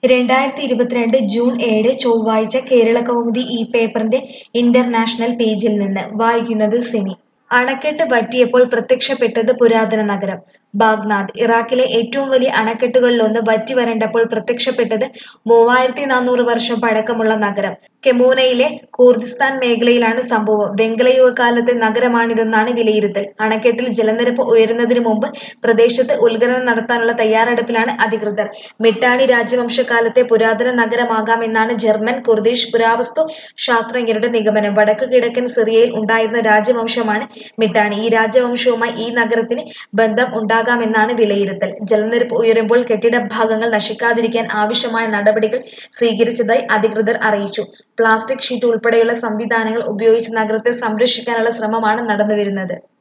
രണ്ടായിരത്തി ഇരുപത്തിരണ്ട് ജൂൺ ഏഴ് ചൊവ്വാഴ്ച കേരളകൗമുദി ഈ പേപ്പറിന്റെ ഇന്റർനാഷണൽ പേജിൽ നിന്ന് വായിക്കുന്നത് സിനി അണക്കെട്ട് വറ്റിയപ്പോൾ പ്രത്യക്ഷപ്പെട്ടത് പുരാതന നഗരം ബാഗ്ദാദ് ഇറാഖിലെ ഏറ്റവും വലിയ അണക്കെട്ടുകളിലൊന്ന് വറ്റി വരണ്ടപ്പോൾ പ്രത്യക്ഷപ്പെട്ടത് മൂവായിരത്തി നാനൂറ് വർഷം പഴക്കമുള്ള നഗരം കെമൂനയിലെ കൂർദിസ്ഥാൻ മേഖലയിലാണ് സംഭവം വെങ്കലയുഗകാലത്തെ നഗരമാണിതെന്നാണ് വിലയിരുത്തൽ അണക്കെട്ടിൽ ജലനിരപ്പ് ഉയരുന്നതിന് മുമ്പ് പ്രദേശത്ത് ഉത്ഖനനം നടത്താനുള്ള തയ്യാറെടുപ്പിലാണ് അധികൃതർ മിട്ടാണി രാജവംശകാലത്തെ പുരാതന നഗരമാകാമെന്നാണ് ജർമ്മൻ കുർദിഷ് പുരാവസ്തു ശാസ്ത്രജ്ഞരുടെ നിഗമനം വടക്കു കിഴക്കൻ സിറിയയിൽ ഉണ്ടായിരുന്ന രാജവംശമാണ് മിട്ടാണി ഈ രാജവംശവുമായി ഈ നഗരത്തിന് ബന്ധം ഉണ്ടാകാമെന്നാണ് വിലയിരുത്തൽ ജലനിരപ്പ് ഉയരുമ്പോൾ കെട്ടിട ഭാഗങ്ങൾ നശിക്കാതിരിക്കാൻ ആവശ്യമായ നടപടികൾ സ്വീകരിച്ചതായി അധികൃതർ അറിയിച്ചു പ്ലാസ്റ്റിക് ഷീറ്റ് ഉൾപ്പെടെയുള്ള സംവിധാനങ്ങൾ ഉപയോഗിച്ച് നഗരത്തെ സംരക്ഷിക്കാനുള്ള ശ്രമമാണ് നടന്നുവരുന്നത്